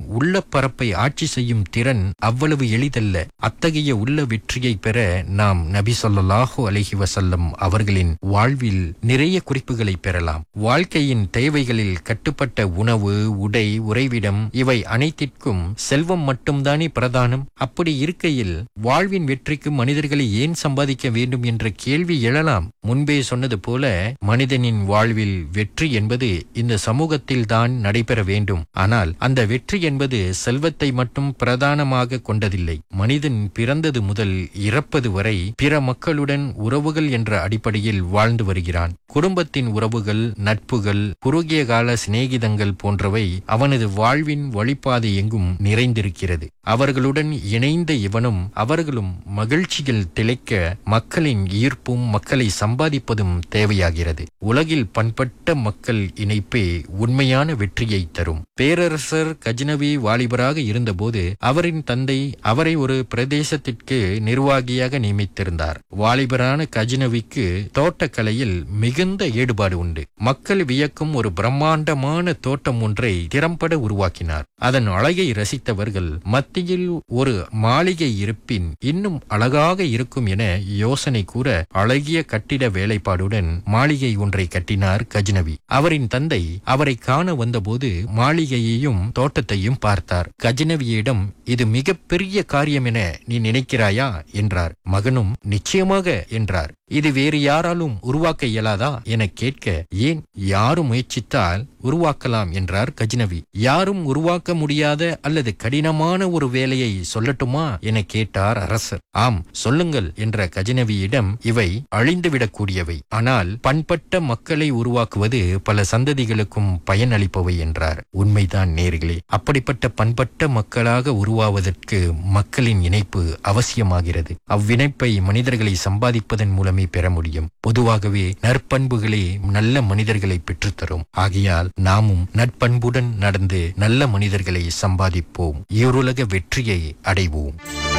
உள்ள பரப்பை ஆட்சி செய்யும் திறன் அவ்வளவு எளிதல்ல அத்தகைய உள்ள வெற்றியை பெற நாம் நபி ஸல்லல்லாஹு அலைஹி வஸல்லம் அவர்களின் வாழ்வில் நிறைய குறிப்புகளை பெறலாம் வாழ்க்கையின் தேவைகளில் கட்டுப்பட்ட உணவு உடை உறைவிடம் இவை அனைத்திற்கும் செல்வம் மட்டும்தானே பிரதானம் அப்படி இருக்கையில் வாழ்வின் வெற்றிக்கு மனிதர்களை ஏன் சம்பாதிக்க வேண்டும் என்ற கேள்வி எழலாம் முன்பே சொன்னது போல மனிதனின் வாழ்வில் வெற்றி என்பது இந்த சமூகத்தில் தான் நடைபெற வேண்டும் ஆனால் அந்த வெற்றி என்பது செல்வத்தை மட்டும் பிரதானமாக கொண்டதில்லை மனிதன் பிறந்தது முதல் இறப்பது வரை பிற மக்களுடன் உறவுகள் என்ற அடிப்படையில் வாழ்ந்து வருகிறான் குடும்பத்தின் உறவுகள் நட்புகள் குறுகிய கால சிநேகிதங்கள் போன்றவை அவனது வாழ்வின் வழிபாதை எங்கும் நிறைந்திருக்கிறது அவர்களுடன் இணைந்த இவனும் அவர்களும் மகிழ்ச்சியில் திளைக்க மக்களின் ஈர்ப்பும் மக்களை சம்பாதிப்பதும் தேவையாகிறது உலகில் பண்பட்ட மக்கள் இணைப்பே உண்மையான வெற்றியை தரும் பேரரசர் கஜ்னவி வாலிபராக இருந்தபோது அவரின் தந்தை அவரை ஒரு பிரதேசத்திற்கு நிர்வாகியாக நியமித்திருந்தார் வாலிபரான கஜ்னவிக்கு தோட்டக்கலையில் மிகுந்த ஈடுபாடு உண்டு மக்கள் வியக்கும் ஒரு பிரம்மாண்டமான தோட்டம் ஒன்றை திறம்பட உருவாக்கினார் அதன் அழகை ரசித்தவர்கள் மத்தியில் ஒரு மாளிகை இருப்பின் இன்னும் அழகாக இருக்கும் என யோசனை கூற அழகிய கட்டிட வேலைப்பாடுடன் மாளிகை ஒன்றை கட்டினார் கஜ்னவி அவரின் தந்தை அவரை காண வந்தபோது மாளிகையையும் தோட்டத்தையும் பார்த்தார் கஜ்னவியிடம் இது மிகப்பெரிய காரியம் என நீ நினைக்கிறாயா என்றார் மகனும் நிச்சயமாக என்றார் இது வேறு யாராலும் உருவாக்க இயலாதா என கேட்க ஏன் யாரும் முயற்சித்தால் உருவாக்கலாம் என்றார் கஜ்னவி யாரும் உருவாக்க முடியாத அல்லது கடினமான ஒரு வேலையை சொல்லட்டுமா என கேட்டார் அரசர் ஆம் சொல்லுங்கள் என்ற கஜ்னவியிடம் இவை அழிந்துவிடக்கூடியவை ஆனால் பண்பட்ட மக்களை உருவாக்குவது பல சந்ததிகளுக்கும் பயன் அளிப்பவை என்றார் உண்மைதான் நேர்களே அப்படிப்பட்ட பண்பட்ட மக்களாக உருவாவதற்கு மக்களின் இணைப்பு அவசியமாகிறது அவ்விணைப்பை மனிதர்களை சம்பாதிப்பதன் மூலமே பெற முடியும் பொதுவாகவே நற்பண்புகளே நல்ல மனிதர்களை பெற்றுத்தரும் ஆகையால் நாமும் நட்பண்புடன் நடந்து நல்ல மனிதர்களை சம்பாதிப்போம் ஈருலக வெற்றியை அடைவோம்